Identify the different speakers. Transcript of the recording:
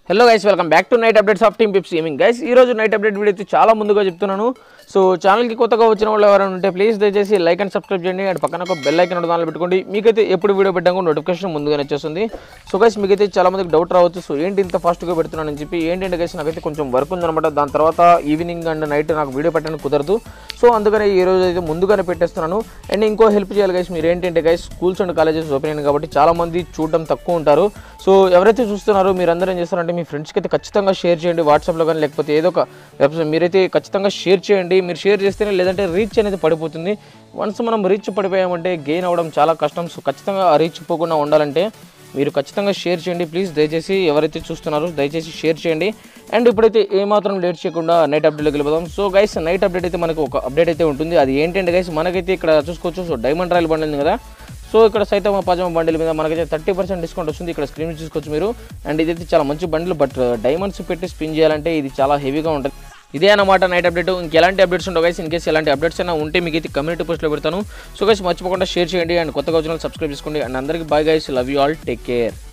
Speaker 1: hello guys welcome back to night updates of team Pips gaming guys ఈ రోజు night update video అయితే చాలా ముందుగా చెప్తున్నాను సో ఛానల్కి కొత్తగా వచ్చిన వాళ్ళు ఎవరైనా ఉంటే ప్లీజ్ దయచేసి లైక్ అండ్ సబ్స్క్రైబ్ చేయండి అండ్ పక్కన ఒక బెల్ ఐకన్ దానిలో పెట్టుకోండి మీకైతే ఎప్పుడు వీడియో పెట్టాక నోటిఫికేషన్ ముందుగానే వచ్చేస్తుంది సో గైస్ మీకైతే చాలా మందికి డౌట్ రావచ్చు సో ఏంటి ఇంత ఫాస్ట్గా పెడుతున్నానని చెప్పి ఏంటంటే గైస్ నాకైతే కొంచెం వర్క్ ఉందన్నమాట దాని తర్వాత ఈవినింగ్ అండ్ నైట్ నాకు వీడియో పెట్టడానికి కుదరదు సో అందుకనే ఈ రోజు అయితే ముందుగానే పెట్టేస్తున్నాను అండ్ ఇంకో హెల్ప్ చేయాలి గైస్ మీరు ఏంటంటే guys schools and colleges open అయింది కాబట్టి చాలా మంది చూడడం తక్కువ ఉంటారు సో ఎవరైతే చూస్తున్నారో మీరు అందరూ ఏం చేస్తారంటే మీ ఫ్రెండ్స్కి అయితే ఖచ్చితంగా షేర్ చేయండి వాట్సాప్లో కానీ లేకపోతే ఏదో ఒక వెబ్సైట్ మీరైతే ఖచ్చితంగా షేర్ చేయండి మీరు షేర్ చేస్తేనే లేదంటే రీచ్ అనేది పడిపోతుంది వన్స్ మనం రీచ్ పడిపోయామంటే గెయిన్ అవ్వడం చాలా కష్టం సో ఖచ్చితంగా ఆ రీచ్ పోకుండా ఉండాలంటే మీరు ఖచ్చితంగా షేర్ చేయండి ప్లీజ్ దయచేసి ఎవరైతే చూస్తున్నారో దయచేసి షేర్ చేయండి అండ్ ఇప్పుడైతే ఏమాత్రం లేట్ చేయకుండా నైట్ అప్డేట్లోకి వెళ్ళిపోదాం సో గైస్ నైట్ అప్డేట్ అయితే మనకు ఒక అప్డేట్ అయితే ఉంటుంది అది ఏంటంటే గైస్ మనకైతే ఇక్కడ చూసుకోవచ్చు సో డైమండ్ రాయల్ బండి ఉంది కదా సో ఇక్కడ సైతం పజమ బండిల మీద మనకైతే థర్టీ పర్సెంట్ డిస్కౌంట్ వస్తుంది ఇక్కడ స్క్రీన్ చూసుకోవచ్చు మీరు అండ్ ఇదైతే చాలా మంచి బండిల్ బట్ డైమండ్స్ పెట్టి స్పిన్ చేయాలంటే ఇది చాలా హెవీగా ఉంటుంది ఇదే అన్నమాట నైట్ అప్డేట్ ఇంకెలాంటి అప్డేట్స్ ఉండవు గైస్ ఇన్ కేసు ఎలాంటి అప్డేట్స్ అయినా ఉంటే మీకు అయితే కమ్యూనిటీ పోస్ట్లో పెడతాను సో గైస్ మర్చిపోకుండా షేర్ చేయండి అండ్ కొత్తగా వచ్చిన సబ్స్క్రైబ్ చేసుకోండి అండ్ అందరికీ bye guys love you all take care